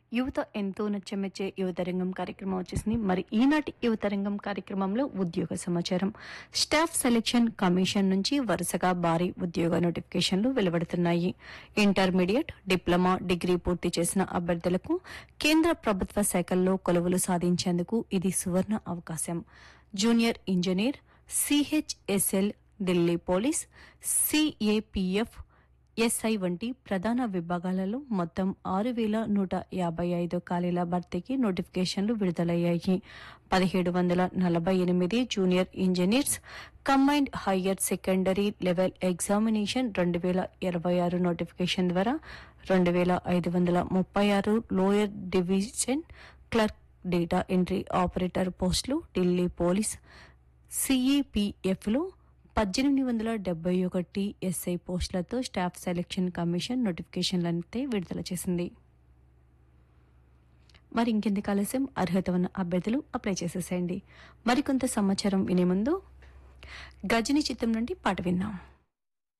యువత ఎంతో నచ్చమెచ్చే యువతరంగం కార్యక్రమం వచ్చేసింది మరి ఈనాటి యువతరంగం కార్యక్రమంలో ఉద్యోగ సమాచారం స్టాఫ్ సెలక్షన్ కమిషన్ నుంచి వరుసగా భారీ ఉద్యోగ నోటిఫికేషన్లు వెలువడుతున్నాయి ఇంటర్మీడియట్ డిప్లొమా డిగ్రీ పూర్తి చేసిన అభ్యర్థులకు కేంద్ర ప్రభుత్వ శాఖల్లో కొలువులు సాధించేందుకు ఇది సువర్ణ అవకాశం junior engineer CHSL Delhi police CAPF SI వంటి ప్రధాన విభాగాలలో మొత్తం ఆరు వేల నూట యాభై ఐదు ఖాళీల భర్తీకి నోటిఫికేషన్లు విడుదలయ్యాయి పదిహేడు వందల నలభై ఎనిమిది junior engineers combined higher secondary level examination రెండు వేల ఇరవై ఆరు నోటిఫికేషన్ ద్వారా రెండు వేల ఐదు వందల ముప్పై ఆరు lower division clerk data entry operator పోస్టులు ఢిల్లీ పోలీస్ సిఈపిఎఫ్లో పద్దెనిమిది వందల డెబ్బై ఒకటి ఎస్ఐ పోస్టులతో స్టాఫ్ సెలక్షన్ కమిషన్ నోటిఫికేషన్లనైతే విడుదల చేసింది మరి ఇంకెందుకు ఆలస్యం అర్హత ఉన్న అభ్యర్థులు అప్లై చేసేసేయండి మరికొంత సమాచారం వినే ముందు గజని చిత్రం నుండి పాట విన్నాం